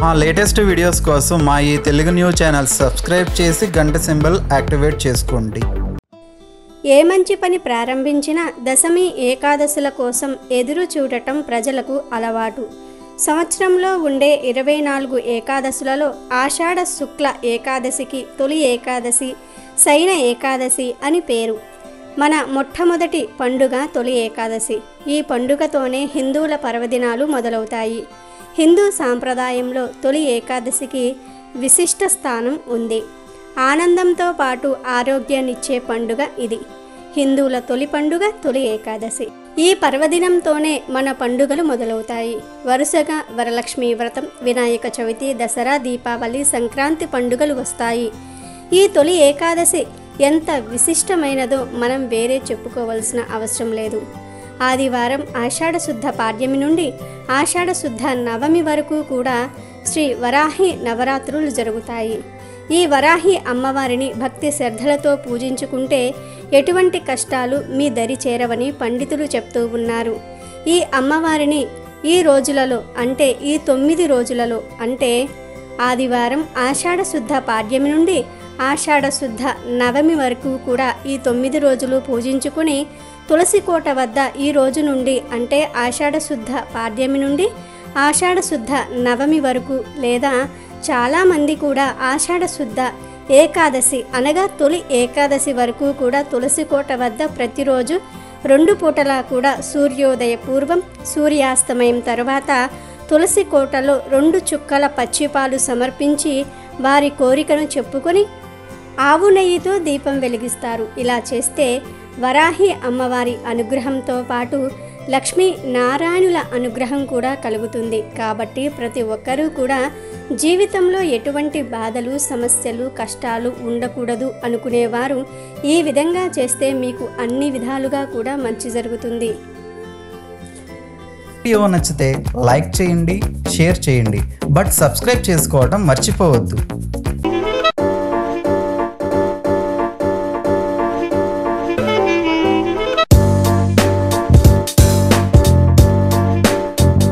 మా latest videos కోసం మా ఈ తెలుగు న్యూస్ ఛానల్ సబ్స్క్రైబ్ చేసి గంట సింబల్ యాక్టివేట్ చేసుకోండి ఏ మంచి పని ప్రారంభించినా దశమి ఏకాదశుల కోసం ఎదురు చూడటం ప్రజలకు అలవాటు సంవత్సరంలో ఉండే ఇరవై నాలుగు ఏకాదశులలో ఆషాఢ శుక్ల ఏకాదశికి తొలి ఏకాదశి శయన ఏకాదశి అని పేరు మన మొట్టమొదటి పండుగ తొలి ఏకాదశి ఈ పండుగతోనే హిందువుల పర్వదినాలు మొదలవుతాయి హిందూ సాంప్రదాయంలో తొలి ఏకాదశికి విశిష్ట స్థానం ఉంది ఆనందంతో పాటు ఆరోగ్యాన్నిచ్చే పండుగ ఇది హిందువుల తొలి పండుగ తొలి ఏకాదశి ఈ పర్వదినంతోనే మన పండుగలు మొదలవుతాయి వరుసగా వరలక్ష్మి వ్రతం వినాయక చవితి దసరా దీపావళి సంక్రాంతి పండుగలు వస్తాయి ఈ తొలి ఏకాదశి ఎంత విశిష్టమైనదో మనం వేరే చెప్పుకోవలసిన అవసరం లేదు ఆదివారం ఆషాఢ శుద్ధ పాడ్యమి నుండి ఆషాఢ శుద్ధ నవమి వరకు కూడా శ్రీ వరాహి నవరాత్రులు జరుగుతాయి ఈ వరాహి అమ్మవారిని భక్తి శ్రద్ధలతో పూజించుకుంటే ఎటువంటి కష్టాలు మీ దరి చేరవని పండితులు చెప్తూ ఉన్నారు ఈ అమ్మవారిని ఈ రోజులలో అంటే ఈ తొమ్మిది రోజులలో అంటే ఆదివారం ఆషాఢ శుద్ధ పాడ్యమి నుండి ఆషాఢ శుద్ధ నవమి వరకు కూడా ఈ తొమ్మిది రోజులు పూజించుకుని తులసి కోట వద్ద ఈ రోజు నుండి అంటే ఆషాఢ శుద్ధ పాడ్యమి నుండి ఆషాఢ శుద్ధ నవమి వరకు లేదా చాలామంది కూడా ఆషాఢ శుద్ధ ఏకాదశి అనగా తొలి ఏకాదశి వరకు కూడా తులసి కోట వద్ద ప్రతిరోజు రెండు పూటలా కూడా సూర్యోదయ పూర్వం సూర్యాస్తమయం తర్వాత తులసి కోటలో రెండు చుక్కల పచ్చిపాలు సమర్పించి వారి కోరికను చెప్పుకొని ఆవు నెయ్యితో దీపం వెలిగిస్తారు ఇలా చేస్తే వరాహి అమ్మవారి అనుగ్రహంతో పాటు లక్ష్మీ నారాయణుల అనుగ్రహం కూడా కలుగుతుంది కాబట్టి ప్రతి ఒక్కరూ కూడా జీవితంలో ఎటువంటి బాధలు సమస్యలు కష్టాలు ఉండకూడదు అనుకునేవారు ఈ విధంగా చేస్తే మీకు అన్ని విధాలుగా కూడా మంచి జరుగుతుంది వీడియో నచ్చితే లైక్ చేయండి షేర్ చేయండి బట్ సబ్స్క్రైబ్ చేసుకోవడం మర్చిపోవద్దు